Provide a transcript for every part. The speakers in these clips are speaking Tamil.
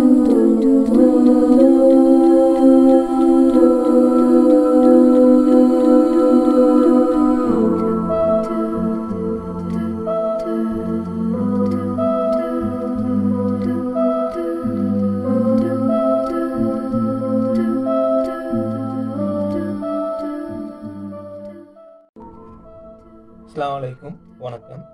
அஸ்ஸலாமு அலைக்கும் வணக்கம்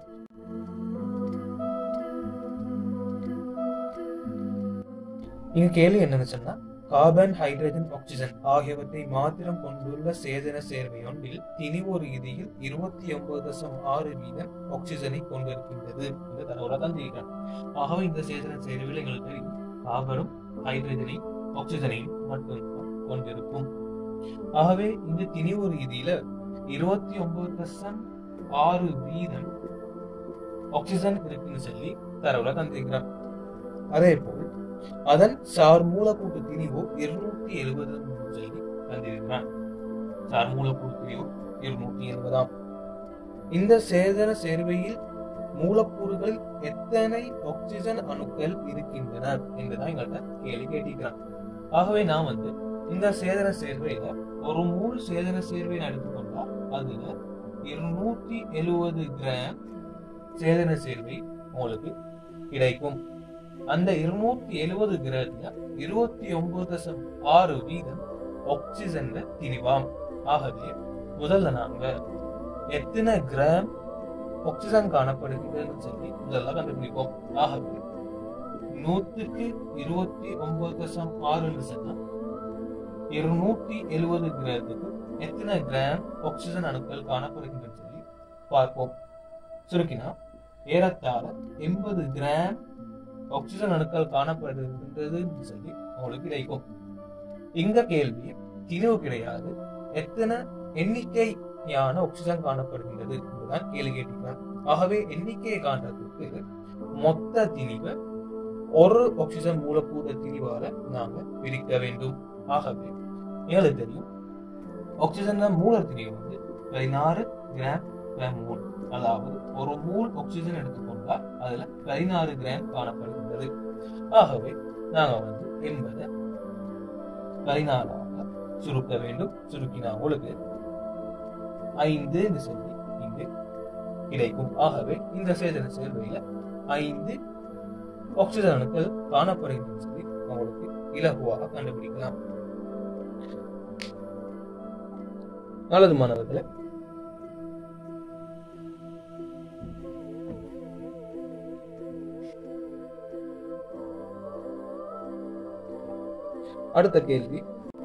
இங்க கேள்வி என்னன்னு சொன்னா கார்பன் ஹைட்ரஜன் ஆக்சிஜன் ஆகியவற்றை மாத்திரம் கொண்டுள்ள சேதன சேர்வை ஒன்றில் திணிவு ரீதியில் இருபத்தி ஒன்பது தசம் ஆறு வீதம் ஆக்சிஜனை கொண்டிருக்கின்றது இந்த தகவலை தான் தெரிவிக்கிறேன் ஆகவே இந்த சேதன சேர்வையில் எங்களுக்கு தெரியும் கார்பனும் ஹைட்ரஜனையும் ஆக்சிஜனையும் மட்டும் கொண்டிருக்கும் ஆகவே இந்த திணிவு ரீதியில இருபத்தி ஒன்பது தசம் ஆறு வீதம் ஆக்சிஜன் இருக்குன்னு சொல்லி தரவுல தந்திருக்கிறார் அதே போல் அதன் சார் மூலக்கூட்டு திணிவு இருநூத்தி எழுபது சொல்லி தந்திருக்கிறான் சார் மூலக்கூட்டு திணிவு இருநூத்தி எழுபதாம் இந்த சேதன சேர்வையில் மூலக்கூறுகளில் எத்தனை ஆக்சிஜன் அணுக்கள் இருக்கின்றன என்றுதான் எங்கள்கிட்ட கேள்வி கேட்டிருக்கிறான் ஆகவே நான் வந்து இந்த சேதன சேர்வையில ஒரு மூல் சேதன சேர்வை எடுத்துக்கொண்டா அதுல இருநூத்தி எழுவது கிராம் சேதன சேர்வை உங்களுக்கு கிடைக்கும் அந்த இருநூத்தி எழுவது கிராம்ல இருபத்தி ஒன்பது தசம் ஆறு வீதம் ஆக்சிஜன் திணிவாம் ஆகவே முதல்ல நாங்க எத்தனை கிராம் ஆக்சிஜன் காணப்படுகிறதுன்னு சொல்லி முதல்ல கண்டுபிடிப்போம் ஆகவே நூத்துக்கு இருபத்தி ஒன்பது தசம் ஆறுன்னு சொன்னா இருநூத்தி எழுவது கிராமத்துக்கு எத்தனை கிராம் ஆக்சிஜன் அணுக்கள் காணப்படுகின்றன சொல்லி பார்ப்போம் சுருக்கினா ஏறத்தாழ எண்பது கிராம் ஆக்சிஜன் அணுக்கள் காணப்படுகின்றதுன்னு சொல்லி உங்களுக்கு கிடைக்கும் இங்க கேள்வி திணிவு கிடையாது எத்தனை எண்ணிக்கையான ஆக்சிஜன் காணப்படுகின்றது என்றுதான் கேள்வி கேட்டிருக்காங்க ஆகவே எண்ணிக்கையை காண்றதுக்கு மொத்த திணிவை ஒரு ஆக்சிஜன் மூலக்கூறு திணிவால நாங்க பிரிக்க வேண்டும் ஆகவே எங்களுக்கு தெரியும் ஆக்சிஜன் மூல திணிவு வந்து பதினாறு கிராம் கிராம் மூல் அதாவது ஒரு மூல் ஆக்சிஜன் எடுத்துக்கொண்டால் அதுல பதினாறு கிராம் காணப்படுகின்றது ஆகவே நாங்க வந்து எண்பதை பதினாறாக சுருக்க வேண்டும் சுருக்கினா உங்களுக்கு ஐந்து என்று சொல்லி இங்கு கிடைக்கும் ஆகவே இந்த சேதன சேர்வையில ஐந்து ஆக்சிஜன் அணுக்கள் காணப்படுகின்றன சொல்லி உங்களுக்கு இலகுவாக கண்டுபிடிக்கலாம் நல்லது மாணவர்களே அடுத்த கேள்வி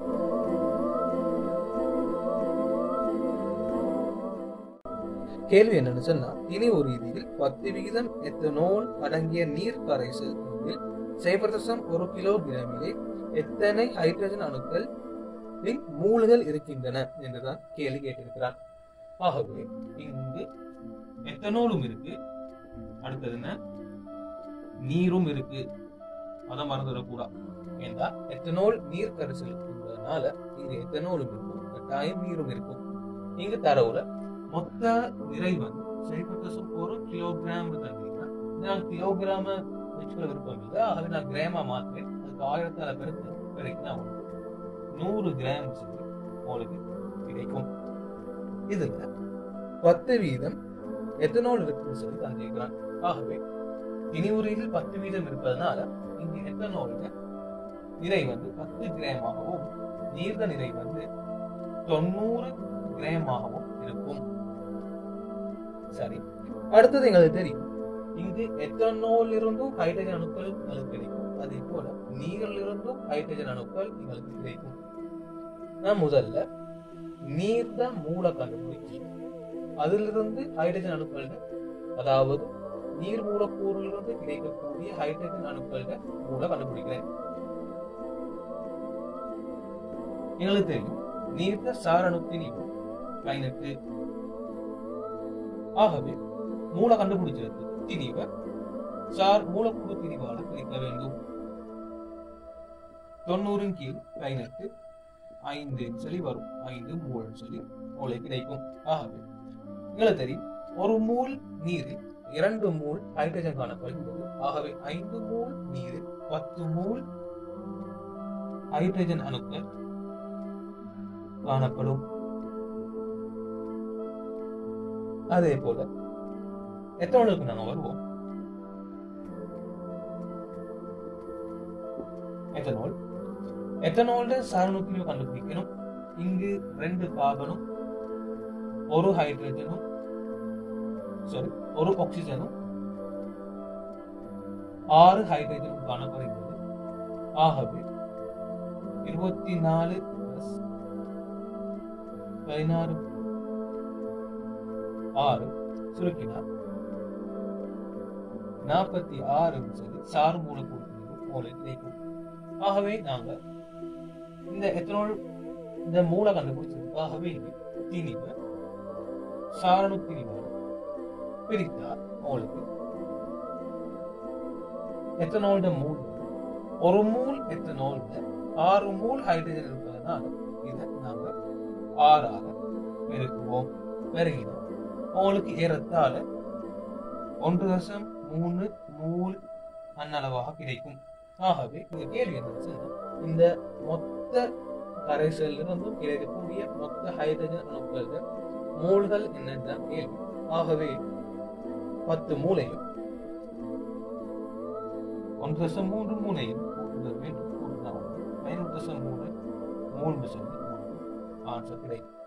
கேள்வி என்னன்னு சொன்னா இனி ஒரு ரீதியில் பத்து விகிதம் எத்தனோல் அடங்கிய நீர் கரைசல் சைபர் தசம் ஒரு கிலோகிராமிலே எத்தனை ஹைட்ரஜன் அணுக்கள் மூலங்கள் இருக்கின்றன என்றுதான் கேள்வி கேட்டிருக்கிறார் ஆகவே இங்கு எத்தனோலும் இருக்கு அடுத்தது என்ன நீரும் இருக்கு அதை மறந்துடக்கூடாது ஏண்டா எத்தனோல் நீர் கரைசல் இருக்கின்றதுனால இங்க எத்தனோலும் இருக்கும் கட்டாயம் நீரும் இருக்கும் இங்க தரவுல மொத்த நிறை வந்து சைபர் ஒரு கிலோகிராம் தந்தீங்கன்னா நான் கிலோகிராம வச்சுக்க விருப்பம் இல்லை ஆகவே நான் கிராமா மாத்துறேன் அதுக்கு ஆயிரத்தால பெருத்து கிடைக்கும் நான் நூறு கிராம் சொல்லி உங்களுக்கு கிடைக்கும் இதுல பத்து வீதம் எத்தனால் இருக்குன்னு சொல்லி தந்திருக்கிறான் ஆகவே இனிவுரையில் பத்து வீதம் இருப்பதனால இங்க எத்தனாலுங்க நிறை வந்து பத்து கிராமாகவும் நீர்த நிறை வந்து தொண்ணூறு கிராமாகவும் இருக்கும் சரி அடுத்தது எங்களுக்கு தெரியும் இங்கு எத்தனோல் இருந்தும் ஹைட்ரஜன் அணுக்கள் எங்களுக்கு கிடைக்கும் அதே போல நீரில் இருந்தும் ஹைட்ரஜன் அணுக்கள் எங்களுக்கு கிடைக்கும் நான் முதல்ல நீர்த மூல கண்டுபிடிச்சு அதிலிருந்து ஹைட்ரஜன் அணுக்கள் அதாவது நீர் மூலக்கூறிலிருந்து கிடைக்கக்கூடிய ஹைட்ரஜன் அணுக்கள் மூல கண்டுபிடிக்கிறேன் எங்களுக்கு தெரியும் நீர்த்த சாரணத்தின் பதினெட்டு ஆகவே மூல கண்டுபிடிச்சிருக்கு திணிவை சார் மூலக்கூறு திணிவால பிரிக்க வேண்டும் தொண்ணூறின் கீழ் பதினெட்டு ஐந்து சொல்லி வரும் ஐந்து மூல் சொல்லி மூளை கிடைக்கும் ஆகவே எங்களுக்கு தெரியும் ஒரு மூல் நீரில் இரண்டு மூல் ஹைட்ரஜன் காணப்படுகிறது ஆகவே ஐந்து மூல் நீரில் பத்து மூல் ஹைட்ரஜன் அணுக்கள் காணப்படும் அதே போல எத்தனாலுக்கு நாங்க வருவோம் எத்தனால் எத்தனால்ட சாரணுக்கிலும் கண்டுபிடிக்கணும் இங்கு ரெண்டு கார்பனும் ஒரு ஹைட்ரஜனும் சாரி ஒரு ஆக்சிஜனும் ஆறு ஹைட்ரஜனும் காணப்படுகிறது ஆகவே இருபத்தி நாலு பிளஸ் பதினாறு ஆறு சுருக்கினார் நாற்பத்தி ஆறு சொல்லி சாறு மூலக்கூறு மூளை கிடைக்கும் ஆகவே நாங்க இந்த எத்தனால் இந்த மூளை கண்டுபிடிச்சது ஆகவே இது திணிவு சாரணு திணிவோடு பிரித்தார் உங்களுக்கு எத்தனால்ட மூல் ஒரு மூல் எத்தனால்ட ஆறு மூல் ஹைட்ரஜன் இருப்பதனால இதை நாங்க ஆறாக பெருக்குவோம் பெருகினோம் உங்களுக்கு ஏறத்தாழ ஒன்று தசம் மூணு மூல் அன்னளவாக கிடைக்கும் ஆகவே இந்த கேள்வி என்ன இந்த மொத்த கரைசல் இருந்தும் கிடைக்கக்கூடிய மொத்த ஹைட்ரஜன் அணுக்கள் மூல்கள் என்னதான் கேள்வி ஆகவே பத்து மூளையும் ஒன்று தசம் மூன்று மூளையும் கூட்டுதல் வேண்டும் கூட்டுதான் பதினொன்று தசம் மூணு மூன்று சொல்லி ஆன்சர் கிடைக்கும்